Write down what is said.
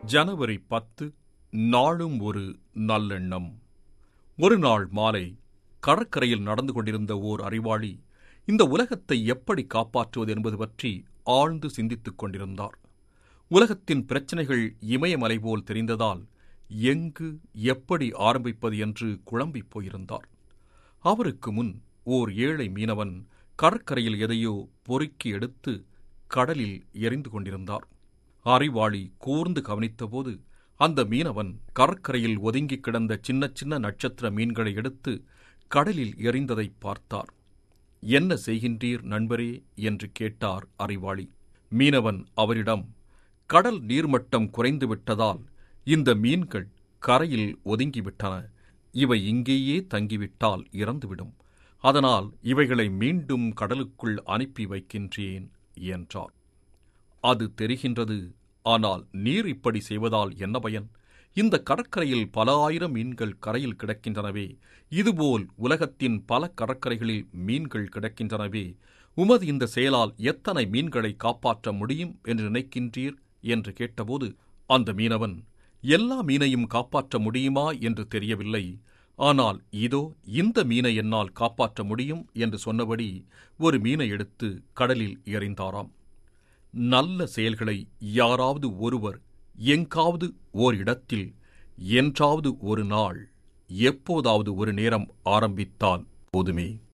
ஜனவரி பத்து நாளும் ஒரு நல்லெண்ணம் ஒரு நாள் மாலை கடற்கரையில் நடந்து கொண்டிருந்த ஓர் அறிவாளி இந்த உலகத்தை எப்படி காப்பாற்றுவது என்பது பற்றி ஆழ்ந்து சிந்தித்துக் கொண்டிருந்தார் உலகத்தின் பிரச்சனைகள் இமயமலை போல் தெரிந்ததால் எங்கு எப்படி ஆரம்பிப்பது என்று குழம்பிப் போயிருந்தார் அவருக்கு முன் ஓர் ஏழை மீனவன் கடற்கரையில் எதையோ பொறுக்கி எடுத்து கடலில் எறிந்து கொண்டிருந்தார் அறிவாளி கூர்ந்து கவனித்தபோது அந்த மீனவன் கடற்கரையில் ஒதுங்கி கிடந்த சின்ன சின்ன நட்சத்திர மீன்களை எடுத்து கடலில் எறிந்ததை பார்த்தார் என்ன செய்கின்றீர் நண்பரே என்று கேட்டார் அறிவாளி மீனவன் அவரிடம் கடல் நீர்மட்டம் குறைந்து விட்டதால் இந்த மீன்கள் கரையில் ஒதுங்கிவிட்டன இவை இங்கேயே தங்கிவிட்டால் இறந்துவிடும் அதனால் இவைகளை மீண்டும் கடலுக்குள் அனுப்பி வைக்கின்றேன் என்றார் அது தெரிகின்றது ஆனால் நீர் இப்படி செய்வதால் என்ன பயன் இந்த கடற்கரையில் பல ஆயிரம் மீன்கள் கரையில் கிடக்கின்றனவே இதுபோல் உலகத்தின் பல கடற்கரைகளில் மீன்கள் கிடக்கின்றனவே உமது இந்த செயலால் எத்தனை மீன்களை காப்பாற்ற முடியும் என்று நினைக்கின்றீர் என்று கேட்டபோது அந்த மீனவன் எல்லா மீனையும் காப்பாற்ற முடியுமா என்று தெரியவில்லை ஆனால் இதோ இந்த மீனை என்னால் காப்பாற்ற முடியும் என்று சொன்னபடி ஒரு மீனை எடுத்து கடலில் எறிந்தாராம் நல்ல செயல்களை யாராவது ஒருவர் எங்காவது ஓர் இடத்தில் என்றாவது ஒரு நாள் எப்போதாவது ஒரு நேரம் ஆரம்பித்தால் போதுமே